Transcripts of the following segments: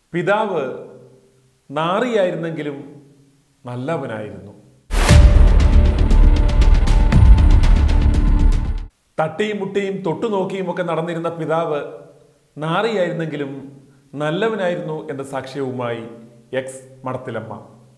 പിതാവ് നാറിയായിരുന്നെങ്കിലും നല്ലവനായിരുന്നു തട്ടിയും മുട്ടിയും തൊട്ടുനോക്കിയും ഒക്കെ നടന്നിരുന്ന പിതാവ് നാറിയായിരുന്നെങ്കിലും നല്ലവനായിരുന്നു എന്ന സാക്ഷ്യവുമായി എക്സ് മടത്തിലമ്മ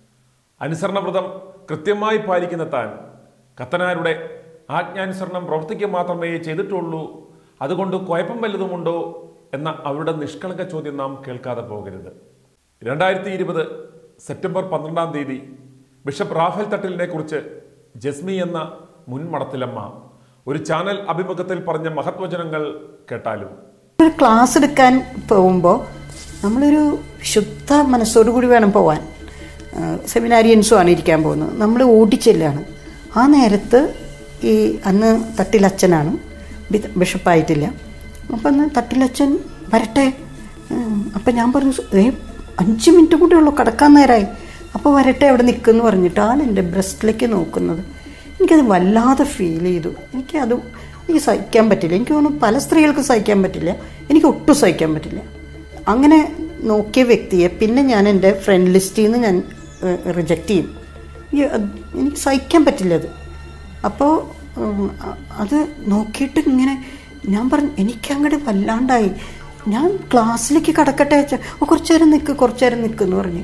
അനുസരണവ്രതം കൃത്യമായി പാലിക്കുന്ന താൻ കത്തനാരുടെ ആജ്ഞാനുസരണം പ്രവർത്തിക്കുക മാത്രമേ ചെയ്തിട്ടുള്ളൂ അതുകൊണ്ട് കുഴപ്പം വല്ലതുമുണ്ടോ എന്ന അവരുടെ നിഷ്കളങ്ക ചോദ്യം നാം കേൾക്കാതെ പോകരുത് രണ്ടായിരത്തി ഇരുപത് സെപ്റ്റംബർ പന്ത്രണ്ടാം തീയതി ബിഷപ്പ് റാഫേൽ തട്ടിലിനെ കുറിച്ച് ജസ്മി എന്ന മുൻ മടത്തിലമ്മ ഒരു ചാനൽ അഭിമുഖത്തിൽ പറഞ്ഞ മഹത്വചനങ്ങൾ കേട്ടാലും ഒരു ക്ലാസ് എടുക്കാൻ പോകുമ്പോൾ നമ്മളൊരു ശുദ്ധ മനസ്സോടു കൂടി വേണം പോവാൻ സെമിനാരിയൻസും ആണ് ഇരിക്കാൻ പോകുന്നത് നമ്മൾ ഓടിച്ചെല്ലാണ് ആ നേരത്ത് ഈ അന്ന് തട്ടിലച്ഛനാണ് ബി- ബിഷപ്പായിട്ടില്ല അപ്പം അന്ന് തട്ടിലച്ഛൻ വരട്ടെ ഉം, അപ്പം ഞാൻ പറഞ്ഞു ഏ അഞ്ച് മിനിറ്റ് കൂടെ ഉള്ളൂ കിടക്കാൻ നേരമായി അപ്പോൾ വരട്ടെ അവിടെ നിൽക്കുമെന്ന് പറഞ്ഞിട്ട് ആൾ എൻ്റെ ബ്രസ്റ്റിലേക്ക് നോക്കുന്നത് എനിക്കത് വല്ലാതെ ഫീൽ ചെയ്തു എനിക്കത് എനിക്ക് സഹിക്കാൻ പറ്റില്ല എനിക്ക് തോന്നുന്നു പല സ്ത്രീകൾക്കും സഹിക്കാൻ പറ്റില്ല എനിക്ക് ഒട്ടും സഹിക്കാൻ പറ്റില്ല അങ്ങനെ നോക്കിയ വ്യക്തിയെ പിന്നെ ഞാൻ എൻ്റെ ഫ്രണ്ട് ലിസ്റ്റിൽ നിന്ന് ഞാൻ റിജക്റ്റ് ചെയ്യും ഈ അത് എനിക്ക് സഹിക്കാൻ പറ്റില്ല അത് അപ്പോൾ ഉം, അ- അത് നോക്കിയിട്ട് ഇങ്ങനെ ഞാൻ പറഞ്ഞു എനിക്ക് അങ്ങോട്ട് വല്ലാണ്ടായി ഞാൻ ക്ലാസ്സിലേക്ക് കടക്കട്ടെ വെച്ചാൽ കുറച്ചു നേരം നിൽക്ക് കുറച്ചു നേരം നിൽക്കുമെന്ന് പറഞ്ഞ്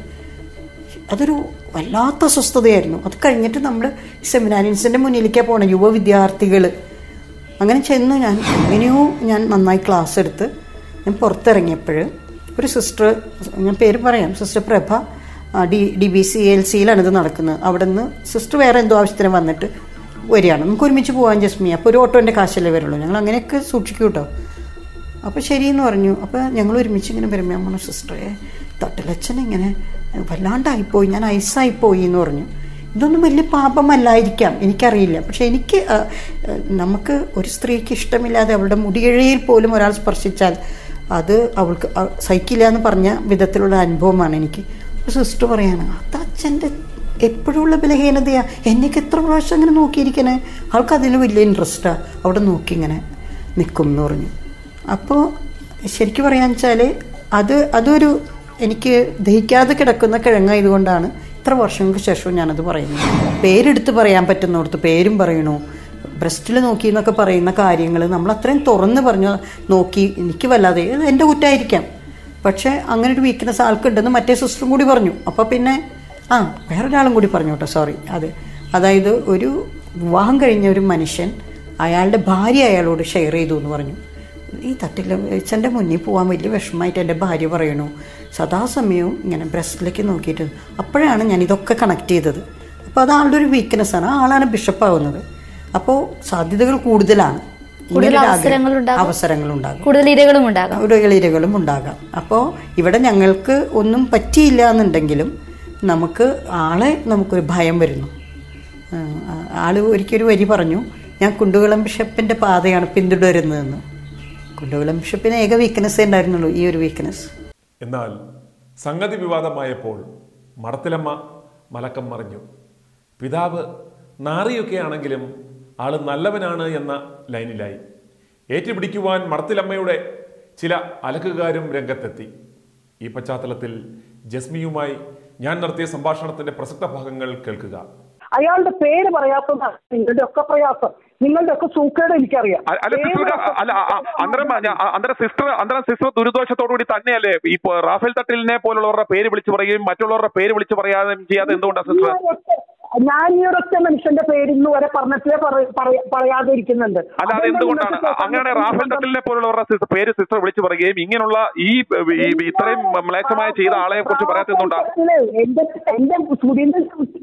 അതൊരു വല്ലാത്ത അസ്വസ്ഥതയായിരുന്നു അത് കഴിഞ്ഞിട്ട് നമ്മൾ സെമിനാരിയൻസിൻ്റെ മുന്നിലേക്കാണ് പോകണം യുവ വിദ്യാർത്ഥികൾ അങ്ങനെ ചെന്ന് ഞാൻ എങ്ങനെയോ ഞാൻ നന്നായി ക്ലാസ് എടുത്ത് ഞാൻ പുറത്തിറങ്ങിയപ്പോൾ ഒരു സിസ്റ്റർ ഞാൻ പേര് പറയാം സിസ്റ്റർ പ്രഭ ആ, D D B C L സിയിലാണ് ഇത് നടക്കുന്നത് അവിടെ നിന്ന് സിസ്റ്റർ വേറെ എന്തോ ആവശ്യത്തിന് വന്നിട്ട് വരികയാണ് നമുക്ക് ഒരുമിച്ച് പോകാൻ ജസ്മി അപ്പോൾ ഒരു ഓട്ടോൻ്റെ കാശല്ലേ വരുള്ളൂ ഞങ്ങൾ അങ്ങനെയൊക്കെ സൂക്ഷിക്കും കേട്ടോ അപ്പോൾ ശരിയെന്ന് പറഞ്ഞു അപ്പോൾ ഞങ്ങൾ ഒരുമിച്ച് ഇങ്ങനെ വരുമ്പോൾ ഞാൻ പറഞ്ഞു സിസ്റ്ററെ തട്ടിലച്ഛൻ ഇങ്ങനെ വല്ലാണ്ടായിപ്പോയി ഞാൻ ഐസായിപ്പോയി എന്ന് പറഞ്ഞു ഇതൊന്നും വലിയ പാപമല്ലായിരിക്കാം എനിക്കറിയില്ല പക്ഷെ എനിക്ക് ആ, ആ, നമുക്ക് ഒരു സ്ത്രീക്ക് ഇഷ്ടമില്ലാതെ അവളുടെ മുടിയിഴയിൽ പോലും ഒരാൾ സ്പർശിച്ചാൽ അത് അവൾക്ക് ആ, സഹിക്കില്ല എന്ന് പറഞ്ഞ വിധത്തിലുള്ള അനുഭവമാണ് എനിക്ക് അപ്പോൾ സിസ്റ്റർ പറയാണ് അത് അച്ഛൻ്റെ എപ്പോഴുള്ള ബലഹീനതയാ എന്നൊക്കെ എത്ര പ്രാവശ്യം അങ്ങനെ നോക്കിയിരിക്കണേ ആൾക്ക് അതിൽ വലിയ ഇൻട്രസ്റ്റാണ് അവിടെ നോക്കി ഇങ്ങനെ നിൽക്കും എന്ന് പറഞ്ഞു അപ്പോൾ ശരിക്കും പറയാന്ന് വെച്ചാൽ അത് അതൊരു എനിക്ക് ദഹിക്കാതെ കിടക്കുന്ന കിഴങ്ങായതുകൊണ്ടാണ് ഇത്ര വർഷങ്ങൾക്ക് ശേഷവും ഞാനത് പറയുന്നത് പേരെടുത്ത് പറയാൻ പറ്റുന്നിടത്ത് പേരും പറയണു ബ്രസ്റ്റിൽ നോക്കി എന്നൊക്കെ പറയുന്ന കാര്യങ്ങൾ നമ്മൾ അത്രയും തുറന്ന് പറഞ്ഞു നോക്കി എനിക്ക് വല്ലാതെ ഇത് എൻ്റെ കുറ്റമായിരിക്കാം പക്ഷേ അങ്ങനെ ഒരു വീക്ക്നെസ് ആൾക്കുണ്ടെന്ന് മറ്റേ സിസ്റ്ററും കൂടി പറഞ്ഞു അപ്പോൾ പിന്നെ ആ വേറൊരാളും കൂടി പറഞ്ഞു കേട്ടോ സോറി അതെ അതായത് ഒരു വിവാഹം കഴിഞ്ഞ ഒരു മനുഷ്യൻ അയാളുടെ ഭാര്യ അയാളോട് ഷെയർ ചെയ്തു എന്ന് പറഞ്ഞു ഈ തട്ടിൽ അച്ഛൻ്റെ മുന്നിൽ പോകാൻ വലിയ വിഷമമായിട്ട് എൻ്റെ ഭാര്യ പറയണു സദാസമയവും ഇങ്ങനെ ബ്രസ്റ്റിലേക്ക് നോക്കിയിട്ട് അപ്പോഴാണ് ഞാൻ ഇതൊക്കെ കണക്ട് ചെയ്തത് അപ്പോൾ അത് ആളുടെ ഒരു വീക്ക്നെസ്സാണ് ആ ആളാണ് ബിഷപ്പാവുന്നത് അപ്പോൾ സാധ്യതകൾ കൂടുതലാണ് കൂടുതൽ ഇങ്ങനൊരു ആഗ്രഹം- അവസരങ്ങളുണ്ടാകും. അവസരങ്ങളുണ്ടാകും കൂടുതൽ ഇരകളും ഉണ്ടാകാം ഇടകളിരകളും ഉണ്ടാകാം അപ്പോൾ ഇവിടെ ഞങ്ങൾക്ക് ഒന്നും പറ്റിയില്ല എന്നുണ്ടെങ്കിലും നമുക്ക് ആളെ നമുക്കൊരു ഭയം വരുന്നു ആ, ആള് ഒരിക്കലൊരു വരി പറഞ്ഞു ഞാൻ കുണ്ടുകുളം ബിഷപ്പിൻ്റെ പാതയാണ് പിന്തുടരുന്നതെന്ന് കുണ്ടുകുളം ബിഷപ്പിന് ഏക വീക്ക്നെസ്സേ ഉണ്ടായിരുന്നുള്ളൂ ഈ ഒരു വീക്ക്നെസ് എന്നാൽ സംഗതി വിവാദമായപ്പോൾ മടത്തിലമ്മ മലക്കം മറിഞ്ഞു പിതാവ് നാറിയൊക്കെ ആണെങ്കിലും ആള് നല്ലവനാണ് എന്ന ലൈനിലായി ഏറ്റുപിടിക്കുവാൻ മടത്തിലമ്മയുടെ ചില അലക്കുകാരും രംഗത്തെത്തി ഈ പശ്ചാത്തലത്തിൽ ജസ്മിയുമായി ഞാൻ നടത്തിയ സംഭാഷണത്തിന്റെ പ്രസക്ത ഭാഗങ്ങൾ കേൾക്കുക അയാളുടെ പേര് പറയാത്തതാണ് നിങ്ങളുടെ ഒക്കെ പ്രയാസം നിങ്ങളുടെ ഒക്കെ സൂക്കേട് എനിക്കറിയാം അ- അല്ല സിസ്റ്റർ പേര് അല്ല അ- അ- അന്നേരം ഞാൻ- അ- അന്നേരം സിസ്റ്റർ അന്നേരം സിസ്റ്റർ ദുരിതോഷത്തോടുകൂടി തന്നെയല്ലേ ഈ പ- റാഫേൽ തട്ടിലിനെ പോലുള്ളവരുടെ പേര് വിളിച്ചു പറയുകയും മറ്റുള്ളവരുടെ പേര് വിളിച്ചു പറയാതെ ചെയ്യാതെ എന്തുകൊണ്ടാണ് സിസ്റ്റർ ഞാൻ ഒറ്റ- ഞാൻ ഈ ഒരൊറ്റ മനുഷ്യന്റെ പേര് ഇന്ന് വരെ പറഞ്ഞിട്ടേ പറ- പറ- പറയാതെ ഇരിക്കുന്നുണ്ട് അല്ല അത് അതുകൊണ്ട് എന്തുകൊണ്ടാണ് നിങ്ങൾക്ക് അങ്ങനെ റാഫേൽ തട്ടിലിനെ പോലുള്ളവരുടെ സിസ്റ്റർ പേര് സിസ്റ്റർ വിളിച്ചു പറയുകയും ഇങ്ങനെയുള്ള ഈ ഈ ഇത്രയും മ്ലേച്ഛമായ ചെയ്ത ആളെ കുറിച്ച് പറയാത്ത എന്തുകൊണ്ടാണ് എന്റെ എന്റെ സുധീന്ദ്രൻ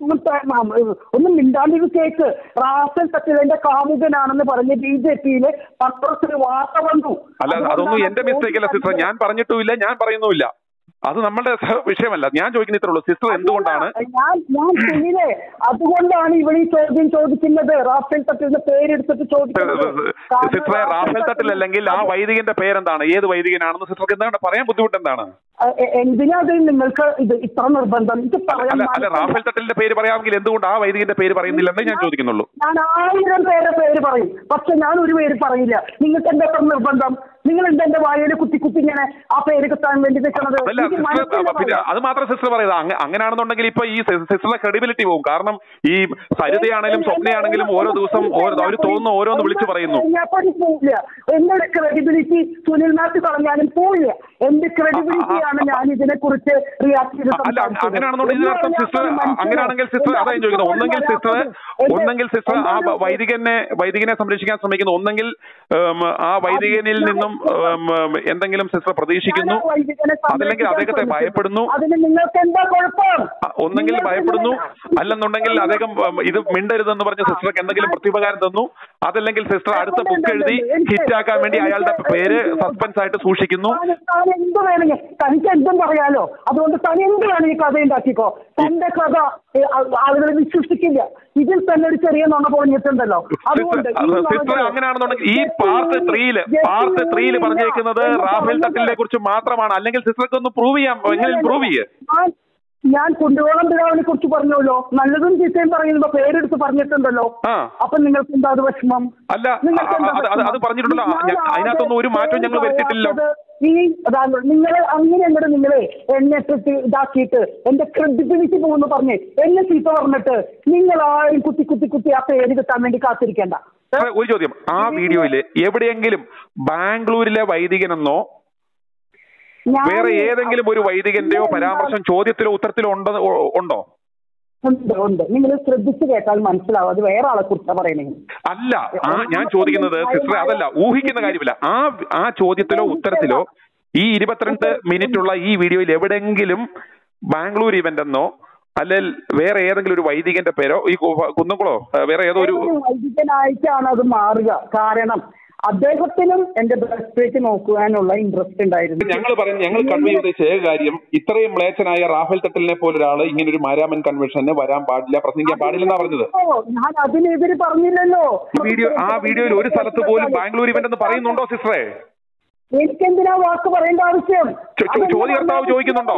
ഒന്നും മിണ്ടാണ്ടിരു കേക്ക് റാഫേൽ തട്ടിലെ കാമുകനാണെന്ന് പറഞ്ഞ് ബി ജെ പിയിലെ പത്രത്തിൽ വാർത്ത വന്നു അല്ല അതൊന്നും എന്റെ മിസ്റ്റേക്ക് അല്ല സിസ്റ്റർ ഞാൻ പറഞ്ഞിട്ടുമില്ല ഞാൻ പറയുന്നുമില്ല അത് നമ്മളുടെ സ- വിഷയമല്ല ഞാൻ ചോദിക്കുന്ന ഇത്രേ ഉള്ളൂ സിസ്റ്റർ എന്തുകൊണ്ടാണ് ഞാൻ ഞാൻ സുനിലെ അതുകൊണ്ടാണ് ഇവിടെ ഈ ചോദ്യം ചോദിക്കുന്നത് റാഫേൽ തട്ടിന്റെ പേരെടുത്തിട്ട് ചോദിക്കുന്നത് കാരണം സിസ്റ്ററെ റാഫേൽ തട്ടിൽ അല്ലെങ്കിൽ ആ വൈദികന്റെ പേരെന്താണ് ഏത് വൈദികനാണെന്ന് സിസ്റ്റർക്ക് എന്താണ് പറയാൻ ബുദ്ധിമുട്ട് എന്താണ് എ- എ- എന്തിനാ അത് നിങ്ങൾക്ക് ഇത് ഇത്ര നിർബന്ധം ഇത് പറയാൻ അല്ല അല്ല റാഫേൽ മനസ്സില്ല. തട്ടിലിന്റെ പേര് പറയാമെങ്കിൽ എന്തുകൊണ്ട് ആ വൈദികന്റെ പേര് പറയുന്നില്ലെന്ന് ഞാൻ ചോദിക്കുന്നുള്ളൂ ഞാൻ ആയിരം പേരെ പേര് പറയും പക്ഷെ ഞാൻ ഒരു പേര് പറയില്ല നിങ്ങൾക്ക് എന്താ ഇത്ര നിർബന്ധം നിങ്ങൾ എന്താ എന്റെ വായയിൽ കുത്തി കുത്തി ഇങ്ങനെ ആ പേര് കിട്ടാൻ വേണ്ടി നിൽക്കണത് അതല്ല എനിക്ക് സിസ്റ്റർ മനസ്സിലാവില്ല. പിന്നെ അത് മാത്രം സിസ്റ്റർ പറയുന്നത് അങ്ങ- അങ്ങനെയാണെന്നുണ്ടെങ്കിൽ ഇപ്പൊ ഈ സിസ്റ്ററുടെ ക്രെഡിബിലിറ്റി പോകും കാരണം ഈ സരിതയാണെങ്കിലും സ്വപ്നയാണെങ്കിലും ഓരോ ദിവസം ഓരോ അവർ തോന്നുന്ന ഓരോന്ന് വിളിച്ചു പറയുന്നു ഞാൻ പോവില്ല എന്റെ ക്രെഡിബിലിറ്റി സുനിൽ മാറ്റി പറഞ്ഞാലും പോവില്ല എന്റെ ക്രെഡിബിലിറ്റി ആണ് ഞാൻ ഇതിനെ കുറിച്ച് റിയാക്ട് ചെയ്ത് അല്ല അങ്ങ- അങ്ങനെയാണെന്നുണ്ടെങ്കിൽ ഇതിനർത്ഥം സിസ്റ്റർ അങ്ങനെയാണെങ്കിൽ സിസ്റ്റർ അതാ ഞാൻ ചോദിക്കുന്നത് ഒന്നെങ്കിൽ സിസ്റ്റർ ഒന്നെങ്കിൽ സിസ്റ്റർ ആ വ- വൈദികനെ വൈദികനെ സംരക്ഷിക്കാൻ ശ്രമിക്കുന്നു ഒന്നെങ്കിൽ ഉം, ആ വൈദികനിൽ നിന്നും ഉം, ഉം, എന്തെങ്കിലും സിസ്റ്റർ പ്രതീക്ഷിക്കുന്നു അതല്ലെങ്കിൽ അദ്ദേഹത്തെ ഭയപ്പെടുന്നു അതിന് നിങ്ങൾക്ക് എന്താ കുഴപ്പം ആ, ഒന്നെങ്കിൽ ഭയപ്പെടുന്നു അല്ലെന്നുണ്ടെങ്കിൽ അദ്ദേഹം ഉം, ഇത് മിണ്ടരുതെന്ന് പറഞ്ഞ സിസ്റ്റർക്ക് എന്തെങ്കിലും പ്രത്യുപകാരം തന്നു അതല്ലെങ്കിൽ സിസ്റ്റർ അടുത്ത ബുക്ക് എഴുതി ഹിറ്റാക്കാൻ വേണ്ടി അയാളുടെ പേര് സസ്പെൻസ് ആയിട്ട് സൂക്ഷിക്കുന്നു താൻ- താൻ എന്ത് വേണമെങ്കിൽ തനിക്ക് എന്തും പറയാലോ അതുകൊണ്ട് താൻ എന്ത് വേണമെങ്കിൽ കഥ ഉണ്ടാക്കിക്കോ തന്റെ കഥ ആളുകൾ വിശ്വസിക്കില്ല ഇതിൽ തന്നെ ഒരു ചെറിയ നുണ പൊളിഞ്ഞിട്ടുണ്ടല്ലോ അതുകൊണ്ട് ഈ സിസ്റ്റർ നുണകളെ- അങ്ങനെയാണെന്നുണ്ടെങ്കിൽ ഈ പാർട്ട് ത്രീയില് പാർട്ട് ത്രീയില് പറഞ്ഞേക്കുന്നത് റാഫേൽ തട്ടിലിനെ കുറിച്ച് മാത്രമാണ് അല്ലെങ്കിൽ സിസ്റ്റർക്ക് ഒന്ന് പ്രൂവ് ചെയ്യാം എങ്ങനെ പ്രൂവ് ചെയ്യേ ഞാൻ ഞാൻ കുണ്ടുകോളം പിതാവിനെ കുറിച്ച് പറഞ്ഞല്ലോ നല്ലതും ചീത്തയും പറയുമ്പോ പേരെടുത്ത് പറഞ്ഞിട്ടുണ്ടല്ലോ ആ. അപ്പൊ നിങ്ങൾക്ക് എന്താ അത് വിഷമം അല്ല നിങ്ങൾക്ക് എന്താ അത് അത് അത് വിഷമം? പറഞ്ഞിട്ടുണ്ടല്ലോ ഞാൻ ഞ- അതിനകത്തൊന്നും ഒരു മാറ്റവും ഞങ്ങൾ ആകെ വരുത്തിയിട്ടില്ലല്ലോ പറയാത്തത് ഈ നിങ്ങൾ അങ്ങനെ അങ്ങോട്ട് നിങ്ങളെ എന്നെ ഇട്ടിട്ട് ഇതാക്കിയിട്ട് എന്റെ ക്രെഡിബിലിറ്റി പോകുന്നു പറഞ്ഞ് എന്നെ ചീത്ത പറഞ്ഞിട്ട് നിങ്ങൾ ആരും കുത്തി കുത്തി കുത്തി ആ പേര് കിട്ടാൻ വേണ്ടി കാത്തിരിക്കേണ്ട സാറേ, ഒരു ചോദ്യം ആ വീഡിയോയില് എവിടെയെങ്കിലും ബാംഗ്ലൂരിലെ വൈദികനെന്നോ ഞാൻ- വേറെ ഏതെങ്കിലും ഒരു വൈദികന്റെയോ പരാമർശം ചോദ്യത്തിലോ ഉത്തരത്തിലോ ഉണ്ടോ ഉണ്ടോ ഉണ്ട് ഉണ്ട് നിങ്ങൾ ശ്രദ്ധിച്ച് കേട്ടാൽ മനസ്സിലാവും അത് വേറെ ആളെ കുറിച്ചാണ് പറയണേ അല്ല ആ ഞാൻ ചോദിക്കുന്നത് സിസ്റ്റർ അതല്ല ഊഹിക്കുന്ന കാര്യമില്ല ആ ആ ചോദ്യത്തിലോ ഉത്തരത്തിലോ ഈ ഇരുപത്തിരണ്ട് മിനിറ്റ് ഉള്ള ഈ വീഡിയോയിൽ എവിടെയെങ്കിലും ബാംഗ്ലൂർ ഇവന്റ് എന്നോ അല്ലെങ്കിൽ വേറെ ഏതെങ്കിലും ഒരു വൈദികന്റെ പേരോ ഈ കു- കുന്നംകുളോ ഏ, വേറെ ഏതോ ഒരു ഒരു വൈദികനായിട്ടാണ് അത് മാറുക കാരണം അദ്ദേഹത്തിനും എന്റെ ബ്രസ്റ്റ് നോക്കുവാനുള്ള ഇൻട്രസ്റ്റ് ഉണ്ടായിരുന്നു ഞങ്ങൾ പറയുന്നത് ഞങ്ങൾ കൺവേ ചെയ്ത ഏക കാര്യം ഇത്രയും മ്ലേച്ഛനായ റാഫേൽ തട്ടലിനെ പോലെ ഒരാൾ ഇങ്ങനെ ഒരു മാരാമൻ കൺവെൻഷന് വരാൻ പാടില്ല പ്രസംഗിക്കാൻ പാടില്ലെന്നാ പറഞ്ഞത് ഓ, ഞാൻ അതിനെതിരെ പറഞ്ഞില്ലല്ലോ ഈ വീഡിയോ ആ വീഡിയോയിൽ ഒരു സ്ഥലത്ത് പോലും ബാംഗ്ലൂർ ഇവന്റ് എന്ന് പറയുന്നുണ്ടോ സിസ്റ്ററെ എനിക്കെന്തിനാ വാക്ക് പറയേണ്ട ആവശ്യം ചോ- ചോ- ചോദ്യകർത്താവ് ചോദിക്കുന്നുണ്ടോ?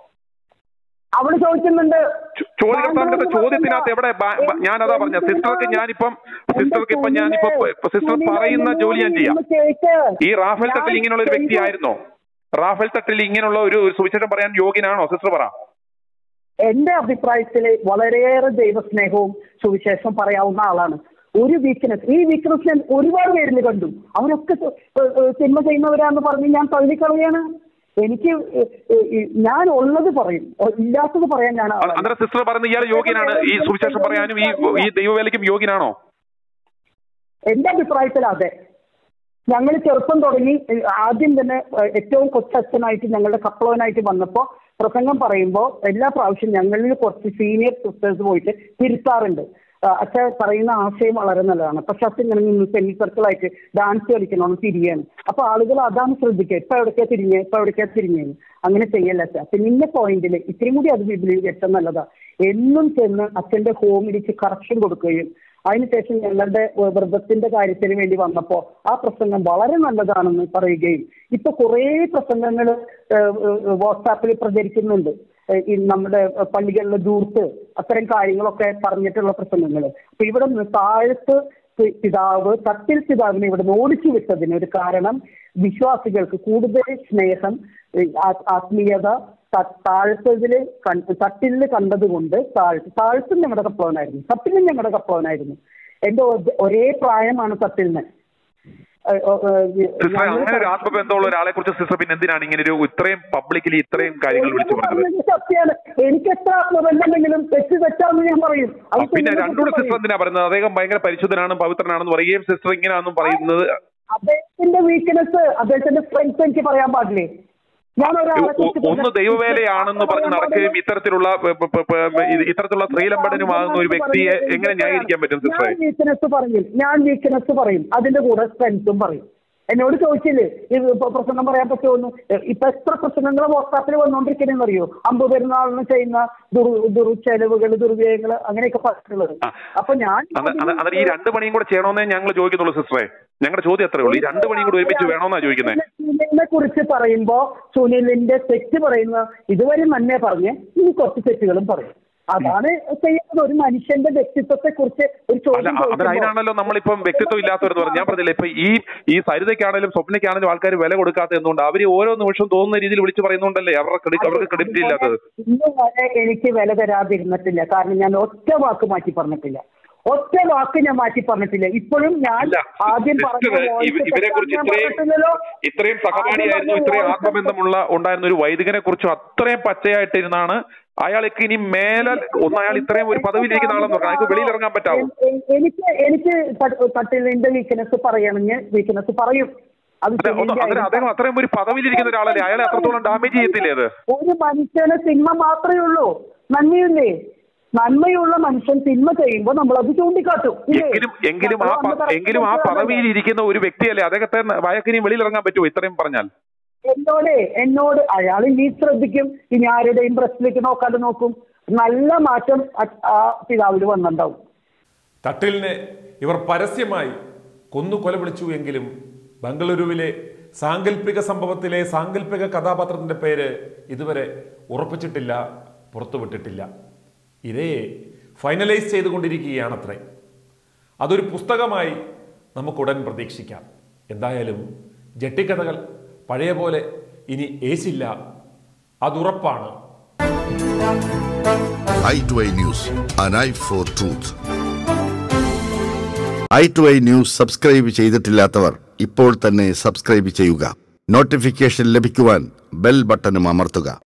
അവള് ചോദിക്കുന്നുണ്ട് ചോ- ചോദ്യകർത്താവിന്റെ ചോദ്യത്തിനകത്ത് എവിടെ ബാ- ബാ- ഞാനതാ പറഞ്ഞ സിസ്റ്റർക്ക് ഞാനിപ്പം സിസ്റ്റർക്ക് ഇപ്പം ഞാനിപ്പോ സിസ്റ്റർ പറയുന്ന ജോലി ഞാൻ ചെയ്യാം ഈ റാഫേൽ തട്ടിൽ ഇങ്ങനെയുള്ള ഒരു വ്യക്തിയായിരുന്നോ റാഫേൽ തട്ടിൽ ഇങ്ങനെയുള്ള ഒരു സുവിശേഷം പറയാൻ യോഗ്യനാണോ സിസ്റ്റർ പറ എന്റെ അഭിപ്രായത്തില് വളരെയേറെ ദൈവസ്നേഹവും സുവിശേഷം പറയാവുന്ന ആളാണ് ഒരു വീക്ക്നെസ് ഈ വീക്ക്നെസ് ഞാൻ ഒരുപാട് പേരിൽ കണ്ടു അവരൊക്കെ ത- ഏഹ് ഏഹ് തിന്മ ചെയ്യുന്നവരാന്ന് പറഞ്ഞ് ഞാൻ തള്ളിക്കളയാണ് എനിക്ക് ഏഹ് ഏഹ് ഞാൻ ഉള്ളത് പറയും ഇല്ലാത്തത് പറയാൻ ഞാൻ ആളല്ല. അന്നേരം സിസ്റ്റർ പറയുന്ന ഇയാൾ യോഗ്യനാണ് ഈ സുവിശേഷം പറയാനും ഈ ഈ ദൈവവേലയ്ക്കും യോഗ്യനാണോ എന്റെ അഭിപ്രായത്തിൽ അതെ ഞങ്ങൾ ചെറുപ്പം തുടങ്ങി ഏഹ് ആദ്യം തന്നെ ഏഹ് ഏറ്റവും കൊച്ചച്ഛനായിട്ട് ഞങ്ങളുടെ കപ്പളവനായിട്ട് വന്നപ്പോൾ പ്രസംഗം പറയുമ്പോൾ എല്ലാ പ്രാവശ്യം ഞങ്ങളിൽ കുറച്ച് സീനിയർ സിസ്റ്റേഴ്സ് പോയിട്ട് തിരുത്താറുണ്ട് ആ, അച്ഛൻ പറയുന്ന ആശയം വളരെ നല്ലതാണ് പക്ഷെ അച്ഛൻ ഇങ്ങനെ നിന്ന് സെമി സർക്കിളായിട്ട് ഡാൻസ് കളിക്കണം തിരിയാണ് അപ്പൊ ആളുകൾ അതാണ് ശ്രദ്ധിക്കുക ഇപ്പൊ എവിടേക്കാ തിരിഞ്ഞ് ഇപ്പൊ എവിടേക്കാ തിരിഞ്ഞേന്ന് അങ്ങനെ ചെയ്യല്ല അച്ഛൻ പിന്നെ പോയിന്റിൽ ഇത്രയും കൂടി അത് ബിബിലിയിൽ ഏറ്റവും നല്ലതാ എന്നും ചെന്ന് അച്ഛന്റെ ഹോമിലേക്ക് കറക്ഷൻ കൊടുക്കുകയും അതിനുശേഷം ഞങ്ങളുടെ ഏഹ്, വ്രതത്തിന്റെ കാര്യത്തിന് വേണ്ടി വന്നപ്പോൾ ആ പ്രസംഗം വളരെ നല്ലതാണെന്ന് പറയുകയും ഇപ്പൊ കുറേ പ്രസംഗങ്ങൾ വാട്സാപ്പിൽ പ്രചരിക്കുന്നുണ്ട് ഏഹ്, ഈ നമ്മുടെ ഏഹ്, പള്ളികളിലെ ദൂർത്ത് അത്തരം കാര്യങ്ങളൊക്കെ പറഞ്ഞിട്ടുള്ള പ്രസംഗങ്ങൾ അപ്പൊ ഇവിടെ നിന്ന് താഴത്ത് പി- പിതാവ് തട്ടിൽ പിതാവിനെ ഇവിടെ നിന്ന് ഓടിച്ചു വിട്ടതിന് ഒരു കാരണം വിശ്വാസികൾക്ക് കൂടുതൽ സ്നേഹം ഏഹ്, ആ- ആത്മീയത ത- താഴ്ത്തതില് കണ്ട് തട്ടില് കണ്ടതുകൊണ്ട് താഴ്ത്ത് താഴ്ത്തും ഞങ്ങളുടെ കപ്പളവനായിരുന്നു തട്ടിലും ഞങ്ങളുടെ കപ്പളവനായിരുന്നു എന്റെ ഒ- ഒരേ പ്രായമാണ് തട്ടിലിന് ഏഹ്, ഏഹ്, സിസ്റ്റർ ഞങ്ങള് അങ്ങനെ ഒരു ആത്മബന്ധമുള്ള ഒരാളെ കുറിച്ച് സിസ്റ്റർ പിന്നെ എന്തിനാണ് ഇങ്ങനെ ഒരു ഇത്രയും പബ്ലിക്കലി ഇത്രയും കാര്യങ്ങൾ വിളിച്ചു പറഞ്ഞത് പറഞ്ഞത് സത്യമാണ് എനിക്ക് എത്ര ആത്മബന്ധമെങ്കിലും തെറ്റ് തെറ്റാന്ന് ഞാൻ പറയും അത് പിന്നെ തെറ്റിനെ രണ്ടുകൂടെ കുറിച്ച് സിസ്റ്റർ പറയും. എന്തിനാ പറയുന്നത് അദ്ദേഹം ഭയങ്കര പരിശുദ്ധനാണ് പവിത്രനാണെന്ന് പറയുകയും സിസ്റ്റർ ഇങ്ങനെയാണെന്നും പറയുന്നത് അദ്ദേഹത്തിന്റെ വീക്ക്നെസ് അദ്ദേഹത്തിന്റെ സ്ട്രെങ്ത് എനിക്ക് പറയാൻ പാടില്ലേ ഞാൻ ഒരാളെ ഒ- കുറിച്ച് ഒന്ന് ദൈവവേലയാണെന്ന് പറഞ്ഞ് നടക്കുകയും ഇത്തരത്തിലുള്ള പ- പ- പ- പ- ഇത് ഇത്തരത്തിലുള്ള സ്ത്രീലമ്പടനുമാകുന്ന ഒരു വ്യക്തിയെ എങ്ങനെ ന്യായീകരിക്കാൻ പറ്റും സിസ്റ്ററെ ഞാൻ വീക്ക്നെസ് പറയും ഞാൻ വീക്ക്നെസ് പറയും അതിന്റെ കൂടെ സ്ട്രെങ്ത്തും പറയും എന്നോട് ചോദിച്ചില്ലേ ഇത് ഇപ്പൊ പ്രസംഗം പറയാൻ പറ്റുമെന്ന് ഇപ്പൊ എത്ര പ്രസംഗങ്ങൾ വാട്സാപ്പിൽ വന്നുകൊണ്ടിരിക്കണെന്ന് അറിയോ അമ്പ് പെരുന്നാളിന് ചെയ്യുന്ന ദുർ ദുർച്ചെലവുകൾ ദുർവ്യയങ്ങൾ അങ്ങനെയൊക്കെ പറഞ്ഞിട്ടുള്ളത് ആ. അപ്പൊ ഞാൻ അത് അത് അന്നേരം ഈ രണ്ട് പണിയും കൂടെ ചെയ്യണമെന്നേ ഞങ്ങൾ ചോദിക്കുന്നുള്ളൂ സിസ്റ്ററെ ഞങ്ങളുടെ ചോദ്യം എത്രയേ ഉള്ളൂ ഈ രണ്ട് പണിയും കൂടെ ഒരുമിച്ച് വേണമെന്നാ ചോദിക്കുന്നത് സുനിലിനെ കുറിച്ച് പറയുമ്പോ സുനിലിന്റെ തെറ്റ് പറയുന്ന ഇതുവരെ നന്നെ പറഞ്ഞ് ഇനി കുറച്ച് തെറ്റുകളും പറയും അതാണ് ചെയ്യുന്നത് ഒരു മനുഷ്യന്റെ വ്യക്തിത്വത്തെ കുറിച്ച് ഒരു അല്ല ചോദ്യം അ- ചോദിക്കുമ്പോൾ അതിനാണല്ലോ നമ്മളിപ്പം വ്യക്തിത്വം ഇല്ലാത്തവരെന്ന് പറഞ്ഞു ഞാൻ പറഞ്ഞില്ല ഇപ്പൊ ഈ ഈ സരിതയ്ക്കാണെങ്കിലും സ്വപ്നയ്ക്കാണെങ്കിലും ആൾക്കാർ വില കൊടുക്കാത്ത എന്തുകൊണ്ട് അവര് ഓരോ നിമിഷവും തോന്നുന്ന രീതിയിൽ വിളിച്ചു പറയുന്നുണ്ടല്ലേ അവരുടെ ക്രെഡിറ്റ് അവർക്ക് ക്രെഡിറ്റ് ഇല്ലാത്തത് ഇന്ന് വരെ എനിക്ക് വില തരാതിരുന്നിട്ടില്ല കാരണം ഞാൻ ഒറ്റ വാക്ക് മാറ്റി പറഞ്ഞിട്ടില്ല ഒറ്റ വാക്ക് ഞാൻ മാറ്റി പറഞ്ഞിട്ടില്ല ഇപ്പോഴും ഞാൻ അല്ല ആദ്യം പറഞ്ഞ സിസ്റ്റർ voice ഇവരെ കുറിച്ച് തെറ്റാന്ന് ഞാൻ ഇത്രയും പറഞ്ഞിട്ടില്ലല്ലോ. ഇത്രയും സഹപാഠിയായിരുന്നു ആദ്യം ഇത്രയും പറഞ്ഞ ആത്മബന്ധമുള്ള ഉണ്ടായിരുന്ന ഒരു വൈദികനെ കുറിച്ചും അത്രയും പച്ചയായിട്ടിരുന്നാണ് അയാൾക്ക് ഇനി മേലാൽ ഒന്ന് അയാൾ ഇത്രയും ഒരു പദവിയിലിരിക്കുന്ന ആളെന്ന് പറഞ്ഞു അയാൾക്ക് വെളിയിൽ ഇറങ്ങാൻ പറ്റാവോ എ- എ- എനിക്ക് എനിക്ക് തട്ട്- തട്ടിലിന്റെ വീക്ക്നെസ് പറയണമെങ്കിൽ വീക്ക്നെസ് പറയും അത് അതെ, ഒന്ന് ശരിയായിരിക്കും. അതിന് അദ്ദേഹം അത്രയും ഒരു പദവിയിലിരിക്കുന്ന ഒരാളല്ലേ അയാളെ അത്രത്തോളം ഡാമേജ് ചെയ്യത്തില്ലേ അത് ഒരു മനുഷ്യന് തിന്മ മാത്രമേ ഉള്ളൂ നന്മയില്ലേ നന്മയുള്ള മനുഷ്യൻ തിന്മ ചെയ്യുമ്പോൾ നമ്മൾ അത് ചൂണ്ടിക്കാട്ടും ഇല്ലേ? എങ്കിലും എങ്കിലും ആ നമ്മൾ പ- അന്ന് പറഞ്ഞ എങ്കിലും ആ പദവിയിൽ ഇരിക്കുന്ന ഒരു വ്യക്തിയല്ലേ അദ്ദേഹത്തെ വയക്കിനി വെളിയിൽ ഇറങ്ങാൻ പറ്റുമോ ഇത്രയും പറഞ്ഞാൽ എന്നോട് എന്നോട് അയാൾ ഇനി ശ്രദ്ധിക്കും ഇനി ആരുടെയും പ്രശ്നത്തിലേക്ക് നോക്കാതെ നോക്കും നല്ല മാറ്റം അ- ആ പിതാവിൽ വന്നിട്ടുണ്ടാവും തട്ടിലിനെ ഇവർ പരസ്യമായി കൊന്നു കൊല വിളിച്ചു എങ്കിലും ബംഗളൂരുവിലെ സാങ്കല്പിക സംഭവത്തിലെ സാങ്കല്പിക കഥാപാത്രത്തിന്റെ പേര് ഇതുവരെ ഉറപ്പിച്ചിട്ടില്ല പുറത്തുവിട്ടിട്ടില്ല ഇരയെ ഫൈനലൈസ് ചെയ്തുകൊണ്ടിരിക്കുകയാണത്രേ അതൊരു പുസ്തകമായി നമുക്കുടൻ പ്രതീക്ഷിക്കാം എന്തായാലും ജട്ടിക്കഥകൾ പഴയ പോലെ ഇനി ഏശില്ല അതുറപ്പാണ് eye to eye news, an eye for truth. Eye to eye news subscribe ചെയ്തിട്ടില്ലാത്തവർ ഇപ്പോൾ തന്നെ സബ്സ്ക്രൈബ് ചെയ്യുക നോട്ടിഫിക്കേഷൻ ലഭിക്കുവാൻ ബെൽ ബട്ടണും അമർത്തുക